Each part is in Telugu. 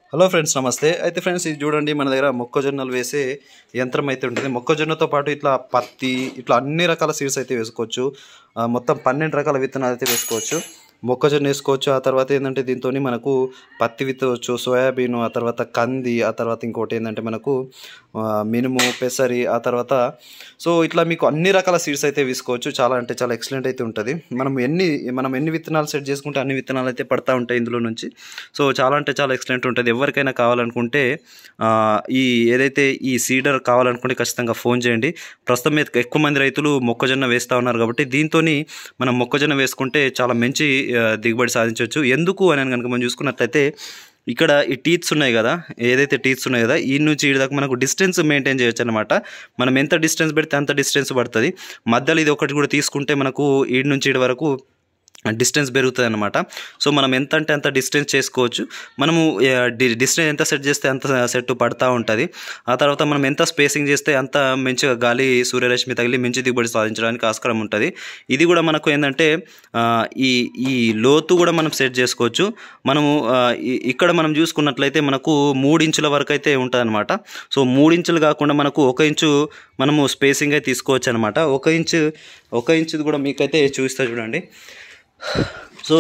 హలో ఫ్రెండ్స్ నమస్తే అయితే ఫ్రెండ్స్ ఇది చూడండి మన దగ్గర మొక్కజొన్నలు వేసే యంత్రం అయితే ఉంటుంది మొక్కజొన్నతో పాటు ఇట్లా పత్తి ఇట్లా అన్ని రకాల సీడ్స్ అయితే వేసుకోవచ్చు ఆ, మొత్తం పన్నెండు రకాల విత్తనాలు అయితే వేసుకోవచ్చు మొక్కజొన్న వేసుకోవచ్చు ఆ తర్వాత ఏంటంటే దీంతో మనకు పత్తి విత్తవచ్చు సోయాబీన్ ఆ తర్వాత కంది ఆ తర్వాత ఇంకోటి ఏంటంటే మనకు ఆ, మినుము పెసరి ఆ తర్వాత సో ఇట్లా మీకు అన్ని రకాల సీడ్స్ అయితే వేసుకోవచ్చు చాలా అంటే చాలా ఎక్సలెంట్ అయితే ఉంటుంది మనం ఎన్ని మనం ఎన్ని విత్తనాలు సెట్ చేసుకుంటే అన్ని విత్తనాలు అయితే పడతా ఉంటాయి ఇందులో నుంచి సో చాలా అంటే చాలా ఎక్సలెంట్ ఉంటుంది ఎవరికైనా కావాలనుకుంటే ఆ, ఈ ఏదైతే ఈ సీడర్ కావాలనుకుంటే ఖచ్చితంగా ఫోన్ చేయండి ప్రస్తుతం మీద ఎక్కువ మంది రైతులు మొక్కజొన్న వేస్తూ ఉన్నారు కాబట్టి దీంతో మనం మొక్కజొన్న వేసుకుంటే చాలా మంచి ఆ, దిగుబడి సాధించవచ్చు ఎందుకు అని కనుక మనం చూసుకున్నట్లయితే ఇక్కడ ఈ టీత్స్ ఉన్నాయి కదా ఏదైతే టీత్స్ ఉన్నాయి కదా ఈ నుంచి ఈ దాకా మనకు డిస్టెన్స్ మెయింటైన్ చేయొచ్చు అనమాట మనం ఎంత డిస్టెన్స్ పెడితే అంత డిస్టెన్స్ పడుతుంది మధ్యలో ఇది ఒకటి కూడా తీసుకుంటే మనకు ఈడు నుంచి ఈడు వరకు డిస్టెన్స్ పెరుగుతుంది అనమాట సో మనం ఎంత అంటే అంత డిస్టెన్స్ చేసుకోవచ్చు మనము డిస్టెన్స్ ఎంత సెట్ చేస్తే అంత సెట్ పడతా ఉంటుంది ఆ తర్వాత మనం ఎంత స్పేసింగ్ చేస్తే అంత మంచిగా గాలి సూర్యరశ్మి తగిలి మంచి దిగుబడి సాధించడానికి ఆస్కారం ఉంటుంది ఇది కూడా మనకు ఏంటంటే ఆ, ఈ ఈ లోతు కూడా మనం సెట్ చేసుకోవచ్చు మనము ఆ, ఈ- ఇక్కడ మనం చూసుకున్నట్లయితే మనకు మూడు ఇంచుల వరకు అయితే ఉంటుంది అనమాట సో మూడు ఇంచులు కాకుండా మనకు ఒక ఇంచు మనము స్పేసింగ్ అయితే తీసుకోవచ్చు అనమాట ఒక ఇంచు ఒక ఇంచుది కూడా మీకైతే చూస్తా చూడండి సో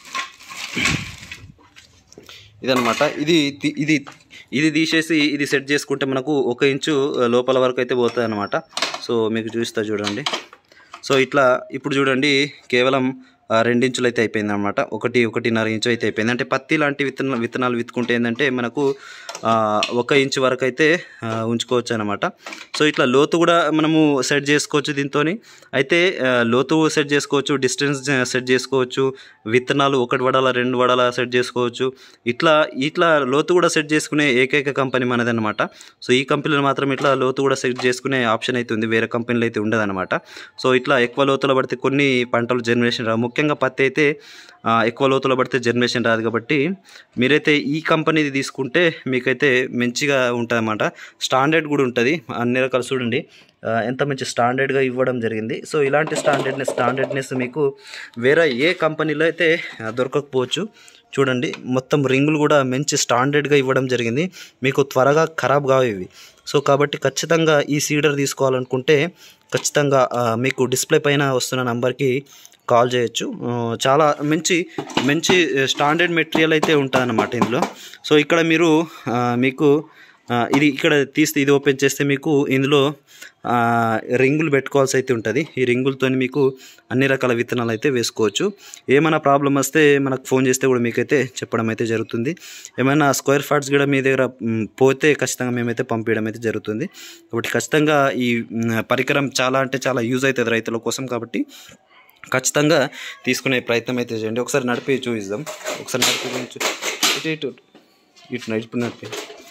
ఇదనమాట ఇది తి- ఇది ఇది తీసేసి ఇది సెట్ చేసుకుంటే మనకు ఒక ఇంచు ఆ, లోపల వరకు అయితే పోతుంది అనమాట సో మీకు చూస్తా చూడండి సో ఇట్లా ఇప్పుడు చూడండి కేవలం ఆ, రెండించులు అయితే అయిపోయింది అనమాట ఒకటి ఒకటిన్నర ఇంచు అయితే అయిపోయింది అంటే పత్తి లాంటి విత్తన విత్తనాలు విత్తుకుంటే ఏంటంటే మనకు ఆ, ఒక ఇంచు వరకు అయితే ఆ, ఉంచుకోవచ్చు అనమాట సో ఇట్లా లోతు కూడా మనము సెట్ చేసుకోవచ్చు దీంతో అయితే ఆ, లోతు సెట్ చేసుకోవచ్చు డిస్టెన్స్ సెట్ చేసుకోవచ్చు విత్తనాలు ఒకటి వడాల రెండు వడాల సెట్ చేసుకోవచ్చు ఇట్లా ఇట్లా లోతు కూడా సెట్ చేసుకునే ఏకైక కంపెనీ మనది అనమాట సో ఈ కంపెనీలో మాత్రం ఇట్లా లోతు కూడా సెట్ చేసుకునే ఆప్షన్ అయితే ఉంది వేరే కంపెనీలో అయితే ఉండదన్నమాట సో ఇట్లా ఎక్కువ లోతులో పడితే కొన్ని పంటలు జనరేషన్ రావు ముఖ్యంగా పత్తి అయితే ఆ, ఎక్కువ లోతులో పడితే జనరేషన్ రాదు కాబట్టి మీరైతే ఈ కంపెనీది తీసుకుంటే మీకైతే మంచిగా ఉంటుంది అన్నమాట స్టాండర్డ్ కూడా ఉంటుంది అన్ని రకాలు చూడండి ఆ, ఎంత మంచి స్టాండర్డ్గా ఇవ్వడం జరిగింది సో ఇలాంటి స్టాండర్డ్నెస్ స్టాండర్డ్నెస్ మీకు వేరే ఏ కంపెనీలో అయితే ఆ, దొరకకపోవచ్చు చూడండి మొత్తం రింగులు కూడా మంచి స్టాండర్డ్గా ఇవ్వడం జరిగింది మీకు త్వరగా ఖరాబ్ కావు ఇవి సో కాబట్టి ఖచ్చితంగా ఈ సీడర్ తీసుకోవాలనుకుంటే ఖచ్చితంగా ఆ, మీకు డిస్ప్లే పైన వస్తున్న నంబర్కి కాల్ చేయొచ్చు ఆ, చాలా మంచి మంచి స్టాండర్డ్ మెటీరియల్ అయితే ఉంటుందన్నమాట ఇందులో సో ఇక్కడ మీరు ఆ, మీకు ఆ, ఇది ఇక్కడ తీస్తే ఇది ఓపెన్ చేస్తే మీకు ఇందులో ఆ, రింగులు పెట్టుకోవాల్సి అయితే ఉంటుంది ఈ రింగులతో మీకు అన్ని రకాల విత్తనాలు అయితే వేసుకోవచ్చు ఏమైనా ప్రాబ్లం వస్తే మనకు ఫోన్ చేస్తే కూడా మీకైతే చెప్పడం అయితే జరుగుతుంది ఏమైనా స్క్వేర్ ఫాట్స్ కూడా మీ దగ్గర మ్, పోతే ఖచ్చితంగా మేమైతే పంపించడం అయితే జరుగుతుంది కాబట్టి ఖచ్చితంగా ఈ మ్, పరికరం చాలా అంటే చాలా యూజ్ అవుతుంది రైతుల కోసం కాబట్టి ఖచ్చితంగా తీసుకునే ప్రయత్నం అయితే చేయండి ఒకసారి నడిపి చూపిద్దాం ఒకసారి నడిపి చూ- ఇటు ఇటు ఇటు నడిపి నడిపి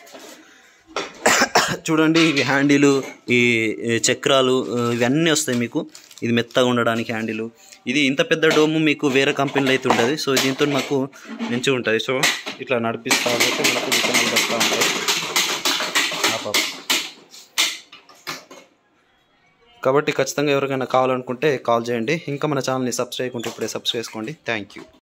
చూడండి ఇవి హ్యాండిలు ఈ ఈ చక్రాలు ఆ, ఇవన్నీ వస్తాయి మీకు ఇది మెత్తగా ఉండడానికి హ్యాండిలు ఇది ఇంత పెద్ద డోము మీకు వేరే కంపెనీలో అయితే ఉంటుంది సో దీంతో మాకు మంచిగా ఉంటుంది సో ఇట్లా నడిపిస్తా పోతే మనకు విత్తనాలు వస్తూ ఉంటాయి ఆ పాప. కాబట్టి ఖచ్చితంగా ఎవరికైనా కావాలనుకుంటే కాల్ చేయండి ఇంకా మన ఛానల్ని సబ్స్క్రైబ్ చేసుకుంటే ఇప్పుడే సబ్స్క్రైబ్ చేసుకోండి థ్యాంక్ యూ